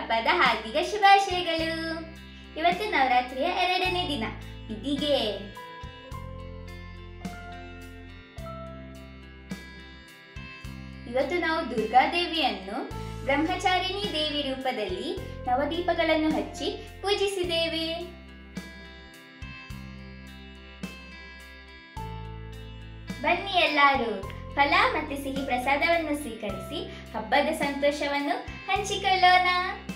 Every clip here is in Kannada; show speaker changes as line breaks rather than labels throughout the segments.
ಹಬ್ಬದ ಹಾರ್ದಿಕ ಶುಭಾಶಯಗಳು ಇವತ್ತು ನವರಾತ್ರಿಯ ಎರಡನೇ ದಿನ ಇದೀಗೆ ಇವತ್ತು ನಾವು ದುರ್ಗಾದೇವಿಯನ್ನು ಬ್ರಹ್ಮಚಾರಿಣಿ ದೇವಿ ರೂಪದಲ್ಲಿ ನವದೀಪಗಳನ್ನು ಹಚ್ಚಿ ಪೂಜಿಸಿದ್ದೇವೆ ಬನ್ನಿ ಎಲ್ಲರೂ ಫಲ ಮತ್ತು ಸಿಹಿ ಪ್ರಸಾದವನ್ನು ಸ್ವೀಕರಿಸಿ ಹಬ್ಬದ ಸಂತೋಷವನ್ನು ಹಂಚಿಕೊಳ್ಳೋಣ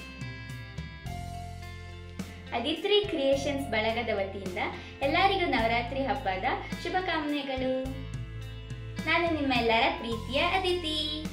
ಅದಿತ್ರಿ ಕ್ರಿಯೇಷನ್ಸ್ ಬಳಗದ ವತಿಯಿಂದ ಎಲ್ಲರಿಗೂ ನವರಾತ್ರಿ ಹಬ್ಬದ ಶುಭಕಾಮನೆಗಳು ನಾನು ನಿಮ್ಮೆಲ್ಲರ ಪ್ರೀತಿಯ ಅದಿತಿ